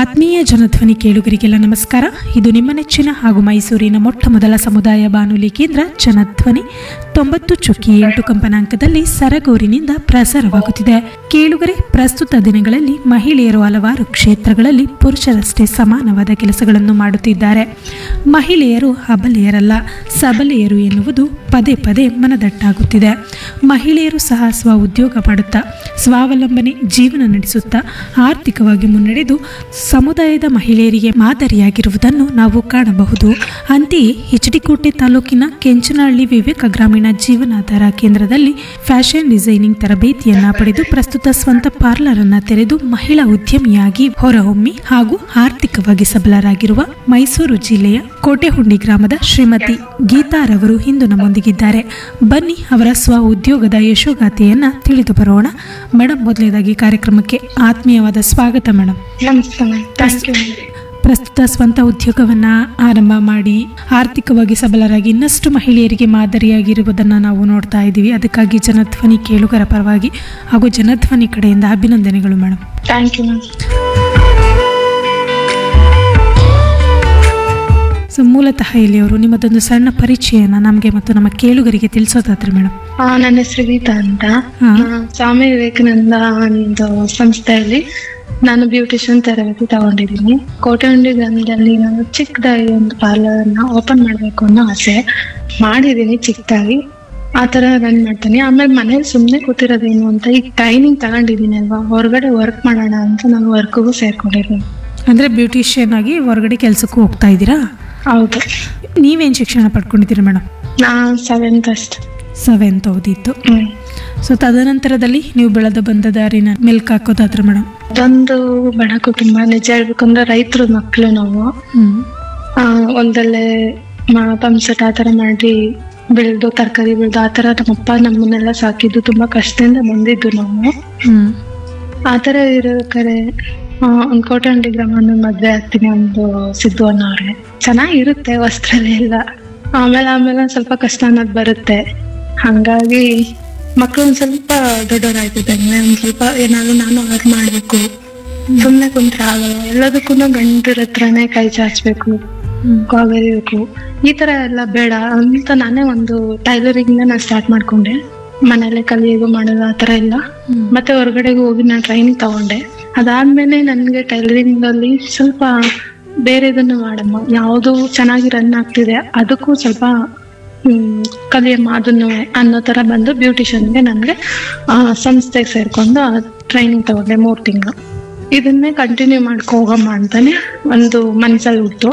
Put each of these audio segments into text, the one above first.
ಆತ್ಮೀಯ ಜನಧ್ವನಿ ಕೇಳುಗರಿಗೆಲ್ಲ ನಮಸ್ಕಾರ ಇದು ನಿಮ್ಮ ನೆಚ್ಚಿನ ಹಾಗೂ ಮೈಸೂರಿನ ಮೊಟ್ಟ ಮೊದಲ ಸಮುದಾಯ ಬಾನುಲಿ ಕೇಂದ್ರ ಜನಧ್ವನಿ ತೊಂಬತ್ತು ಚುಕ್ಕಿ ಎಂಟು ಕಂಪನಾಂಕದಲ್ಲಿ ಸರಗೂರಿನಿಂದ ಪ್ರಸಾರವಾಗುತ್ತಿದೆ ಕೇಳುಗರೆ ಪ್ರಸ್ತುತ ದಿನಗಳಲ್ಲಿ ಮಹಿಳೆಯರು ಹಲವಾರು ಕ್ಷೇತ್ರಗಳಲ್ಲಿ ಪುರುಷರಷ್ಟೇ ಸಮಾನವಾದ ಕೆಲಸಗಳನ್ನು ಮಾಡುತ್ತಿದ್ದಾರೆ ಮಹಿಳೆಯರು ಅಬಲೆಯರಲ್ಲ ಸಬಲೆಯರು ಎನ್ನುವುದು ಪದೇ ಪದೇ ಮನದಟ್ಟಾಗುತ್ತಿದೆ ಮಹಿಳೆಯರು ಸಹ ಸ್ವ ಉದ್ಯೋಗ ಮಾಡುತ್ತಾ ಸ್ವಾವಲಂಬನೆ ಜೀವನ ನಡೆಸುತ್ತಾ ಆರ್ಥಿಕವಾಗಿ ಮುನ್ನಡೆದು ಸಮುದಾಯದ ಮಹಿಳೆಯರಿಗೆ ಮಾದರಿಯಾಗಿರುವುದನ್ನು ನಾವು ಕಾಣಬಹುದು ಅಂತೆಯೇ ಎಚ್ಡಿಕೋಟೆ ತಾಲೂಕಿನ ಕೆಂಚನಹಳ್ಳಿ ವಿವೇಕ ಗ್ರಾಮೀಣ ಜೀವನಾಧಾರ ಕೇಂದ್ರದಲ್ಲಿ ಫ್ಯಾಷನ್ ಡಿಸೈನಿಂಗ್ ತರಬೇತಿಯನ್ನ ಪಡೆದು ಪ್ರಸ್ತುತ ಸ್ವಂತ ಪಾರ್ಲರ್ ಅನ್ನ ತೆರೆದು ಮಹಿಳಾ ಉದ್ಯಮಿಯಾಗಿ ಹೊರಹೊಮ್ಮಿ ಹಾಗೂ ಆರ್ಥಿಕವಾಗಿ ಸಬಲರಾಗಿರುವ ಮೈಸೂರು ಜಿಲ್ಲೆಯ ಕೋಟೆಹುಂಡಿ ಗ್ರಾಮದ ಶ್ರೀಮತಿ ಗೀತಾರವರು ಇಂದು ನಮ್ಮೊಂದಿಗಿದ್ದಾರೆ ಬನ್ನಿ ಅವರ ಸ್ವ ಉದ್ಯೋಗದ ಯಶೋಗಾಥೆಯನ್ನ ತಿಳಿದು ಬರೋಣ ಮೇಡಮ್ ಮೊದಲನೇದಾಗಿ ಕಾರ್ಯಕ್ರಮಕ್ಕೆ ಆತ್ಮೀಯವಾದ ಸ್ವಾಗತ ಮೇಡಮ್ ನಮಸ್ತೆ ಮ್ಯಾಮ್ ಥ್ಯಾಂಕ್ ಯು ಪ್ರಸ್ತುತ ಸ್ವಂತ ಉದ್ಯೋಗವನ್ನ ಆರಂಭ ಮಾಡಿ ಆರ್ಥಿಕವಾಗಿ ಸಬಲರಾಗಿ ಇನ್ನಷ್ಟು ಮಹಿಳೆಯರಿಗೆ ಮಾದರಿಯಾಗಿರುವುದನ್ನು ನಾವು ನೋಡ್ತಾ ಇದ್ದೀವಿ ಅದಕ್ಕಾಗಿ ಜನಧ್ವನಿ ಕೇಳುಗರ ಪರವಾಗಿ ಹಾಗೂ ಜನಧ್ವನಿ ಕಡೆಯಿಂದ ಅಭಿನಂದನೆಗಳು madam thank you ma'am so ಮೂಲತಃ ಇಲ್ಲಿಯವರು ನಿಮ್ಮದೊಂದು ಸಣ್ಣ ಪರಿಚಯನ ನಮಗೆ ಮತ್ತು ನಮ್ಮ ಕೇಳುಗರಿಗೆ ತಿಳಿಸೋದಾದ್ರೆ ಮೇಡಮ್ ನನ್ನ ಹೆಸರು ಗೀತಾ ಅಂತ ಹಾ. ಆ, ಸ್ವಾಮಿ ವಿವೇಕಾನಂದ ಒಂದು ಸಂಸ್ಥೆಯಲ್ಲಿ ನಾನು ಬ್ಯೂಟಿಷಿಯನ್ ತರಬೇತಿ ತಗೊಂಡಿದ್ದೀನಿ ಕೋಟೆಹುಂಡಿ ಗ್ರಾಮದಲ್ಲಿ ನಾನು ಚಿಕ್ಕದಾಗಿ ಒಂದು ಪಾರ್ಲರ್ ನ ಓಪನ್ ಮಾಡ್ಬೇಕು ಅನ್ನೋ ಆಸೆ ಮಾಡಿದ್ದೀನಿ ಚಿಕ್ಕದಾಗಿ ಆ ತರ ರನ್ ಮಾಡ್ತೀನಿ ಆಮೇಲೆ ಮನೇಲಿ ಸುಮ್ಮನೆ ಕೂತಿರೋದೇನು ಅಂತ ಈಗ ಟ್ರೈನಿಂಗ್ ತಗೊಂಡಿದ್ದೀನಿ ಅಲ್ವಾ ಹೊರಗಡೆ ವರ್ಕ್ ಮಾಡೋಣ ಅಂತ ನಾನು ವರ್ಕ್ಗೂ ಸೇರ್ಕೊಂಡಿದ್ದೀನಿ ಅಂದರೆ ಬ್ಯೂಟಿಷಿಯನ್ ಆಗಿ ಹೊರಗಡೆ ಕೆಲಸಕ್ಕೂ ಹೋಗ್ತಾ ಇದ್ದೀರಾ ಹೌದು ನೀವೇನು ಶಿಕ್ಷಣ ಪಡ್ಕೊಂಡಿದ್ದೀರಾ ಮೇಡಮ್ ನಾ ಸೆವೆಂತ್ ಅಷ್ಟೆ ಸೆವೆಂತ್ ಓದಿತ್ತು ಹ್ಮ್ ಸೊ ತದನಂತರದಲ್ಲಿ ನೀವು ಬೆಳೆದು ಬಂದ ದಾರಿನ ಮೆಲ್ಕ್ ಹಾಕೋದಾದ್ರೆ ಮೇಡಮ್ ಅದೊಂದು ಬಡ ಕುಟುಂಬ ನಿಜ ಹೇಳ್ಬೇಕಂದ್ರೆ ರೈತರ ಮಕ್ಕಳು ನಾವು ಹ್ಮ್ ಆ, ಹೊಲ್ದಲ್ಲೇ ಮ- ಪಂಪ್ಸೆಟ್ ಆ ಥರ ಮಾಡಿ ಬೆಳೆದು ತರಕಾರಿ ಬೆಳೆದು ಆ ಥರ ನಮ್ಮಪ್ಪ ನಮ್ಮನ್ನೆಲ್ಲ ಸಾಕಿದ್ದು ತುಂಬಾ ಕಷ್ಟದಿಂದ ಬಂದಿದ್ದು ನಾವು ಹ್ಮ್ ಆ ಥರ ಇರೋಕರೆ ಒಂದು ಕೋಟಂಡಿ ಗ್ರಾಮ ಮದ್ವೆ ಆಗ್ತೀನಿ ಒಂದು ಸಿದ್ದು ಅನ್ನೋರೆ ಚೆನ್ನಾಗಿರುತ್ತೆ ವಸ್ತ್ರಲೆ ಎಲ್ಲ ಆಮೇಲೆ ಆಮೇಲೆ ಒಂದ್ ಸ್ವಲ್ಪ ಕಷ್ಟ ಅನ್ನೋದು ಬರುತ್ತೆ ಹಂಗಾಗಿ ಮಕ್ಳು ಒಂದ್ ಸ್ವಲ್ಪ ದೊಡ್ಡವರಾಗ್ತಿದ್ದಂಗೆ ಒಂದ್ ಸ್ವಲ್ಪ ಏನಾದ್ರು ನಾನು ಅದ್ ಮಾಡ್ಬೇಕು ಸುಮ್ನೆ ಕುಂತ್ರೆ ಆಗಲ್ಲ ಎಲ್ಲದಕ್ಕೂ ಗಂಡರ ಹತ್ರನೇ ಕೈ ಚಾಚ್ಬೇಕು ಹ್ಮ್ ಕಾಗಬೇಕು ಈ ತರ ಎಲ್ಲ ಬೇಡ ಅಂತ ನಾನೇ ಒಂದು ಟೈಲರಿಂಗ್ ನಾನು ಸ್ಟಾರ್ಟ್ ಮಾಡ್ಕೊಂಡೆ ಮನೇಲೆ ಕಲಿಯೋದು ಮಾಡೋದು ಆ ತರ ಎಲ್ಲ ಹ್ಮ್. ಮತ್ತೆ ಹೊರಗಡೆಗೆ ಹೋಗಿ ನಾನು ಟ್ರೈನಿಂಗ್ ತಗೊಂಡೆ ಅದಾದ್ಮೇಲೆ ನನ್ಗೆ ಟೈಲರಿಂಗ್ ಅಲ್ಲಿ ಸ್ವಲ್ಪ ಬೇರೆದನ್ನು ಮಾಡಮ್ಮ ಯಾವುದು ಚೆನ್ನಾಗಿ ರನ್ ಆಗ್ತಿದೆ ಅದಕ್ಕೂ ಸ್ವಲ್ಪ ಹ್ಮ್ ಕಲಿಯಮ್ಮ ಅದನ್ನು ಅನ್ನೋ ತರ ಬಂದು ಬ್ಯೂಟಿಷಿಯನ್ಗೆ ನನ್ಗೆ ಆ ಸಂಸ್ಥೆಗೆ ಸೇರ್ಕೊಂಡು ಟ್ರೈನಿಂಗ್ ತಗೊಂಡೆ ಮೂರ್ ತಿಂಗಳು ಇದನ್ನೇ ಕಂಟಿನ್ಯೂ ಮಾಡ್ಕೊ ಹೋಗಮ್ಮ ಅಂತಾನೆ ಒಂದು ಮನ್ಸಲ್ಲಿ ಹುಟ್ಟು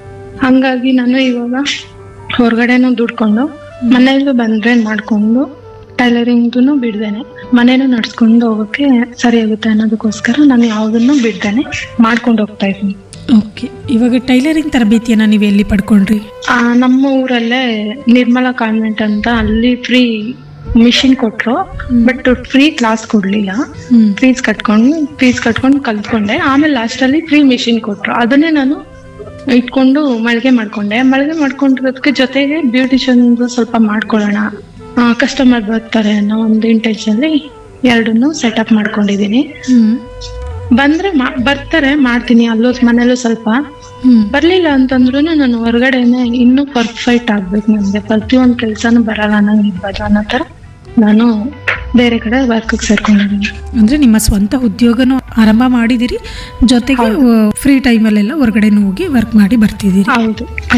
ಹಂಗಾಗಿ ನಾನು ಇವಾಗ ಹೊರಗಡೆನೂ ದುಡ್ಕೊಂಡು ಮನೆಯಲ್ಲೂ ಬಂದ್ರೆ ಮಾಡ್ಕೊಂಡು ಟೈಲರಿಂಗ್ದು ಬಿಡ್ದೇನೆ ಮನೇನು ನಡ್ಸ್ಕೊಂಡು ಹೋಗೋಕೆ ಸರಿ ಆಗುತ್ತೆ ಅನ್ನೋದಕ್ಕೋಸ್ಕರ ನಾನು ಯಾವುದನ್ನು ಬಿಡ್ದೇನೆ ಮಾಡ್ಕೊಂಡು ಹೋಗ್ತಾ ಇದ್ದೀನಿ ಓಕೆ ಇವಾಗ ಟೈಲರಿಂಗ್ ತರಬೇತಿಯನ್ನ ನೀವು ಎಲ್ಲಿ ಪಡ್ಕೊಂಡ್ರಿ ಆ, ನಮ್ಮ ಊರಲ್ಲೇ ನಿರ್ಮಲಾ ಕಾನ್ವೆಂಟ್ ಅಂತ ಅಲ್ಲಿ ಫ್ರೀ ಮಿಷಿನ್ ಕೊಟ್ರು ಬಟ್ ಫ್ರೀ ಕ್ಲಾಸ್ ಕೊಡ್ಲಿಲ್ಲ ಹ್ಮ್ ಫೀಸ್ ಕಟ್ಕೊಂಡು ಫೀಸ್ ಕಟ್ಕೊಂಡು ಕಲ್ತ್ಕೊಂಡೆ ಆಮೇಲೆ ಲಾಸ್ಟ್ ಅಲ್ಲಿ ಫ್ರೀ ಮಿಷಿನ್ ಕೊಟ್ರು ಅದನ್ನೇ ನಾನು ಇಟ್ಕೊಂಡು ಮಳಿಗೆ ಮಾಡ್ಕೊಂಡೆ ಮಳಿಗೆ ಮಾಡ್ಕೊಂಡಿರೋದಕ್ಕೆ ಜೊತೆಗೆ ಬ್ಯೂಟಿಷಿಯನ್ ಸ್ವಲ್ಪ ಮಾಡ್ಕೊಳ್ಳೋಣ ಕಸ್ಟಮರ್ ಬರ್ತಾರೆ ಅನ್ನೋ ಒಂದು ಇಂಟೆನ್ಷನ್ ಎರಡನ್ನು ಸೆಟಪ್ ಮಾಡ್ಕೊಂಡಿದೀನಿ ಹ್ಮ್ ಬಂದ್ರೆ ಮಾ- ಬರ್ತಾರೆ ಮಾಡ್ತೀನಿ ಅಲ್ಲೂ ಮನೇಲೂ ಸ್ವಲ್ಪ ಹ್ಮ್ ಬರ್ಲಿಲ್ಲ ಅಂತಂದ್ರು ನಾನು ಹೊರಗಡೆನೆ ಇನ್ನೂ ಪರ್ಫೆಕ್ಟ್ ಆಗ್ಬೇಕು ನನ್ಗೆ ಪ್ರತಿಯೊಂದು ಕೆಲ್ಸಾನು ಬರಲ್ಲ ನಂಗೆ ಇರ್ಬೋದು ಅನ್ನೋ ತರ ನಾನು ಬೇರೆ ಕಡೆ ವರ್ಕ್ ಸೇರ್ಕೊಂಡಿದ್ದೀನಿ ಅಂದ್ರೆ ನಿಮ್ಮ ಸ್ವಂತ ಉದ್ಯೋಗನೂ ಆರಂಭ ಮಾಡಿದಿರಿ ಜೊತೆಗೆ ಫ್ರೀ ಟೈಮಲ್ಲೆಲ್ಲ ಹೊರಗಡೆನೂ ಹೋಗಿ ವರ್ಕ್ ಮಾಡಿ ಬರ್ತಿದ್ದೀರಿ ಹೌದು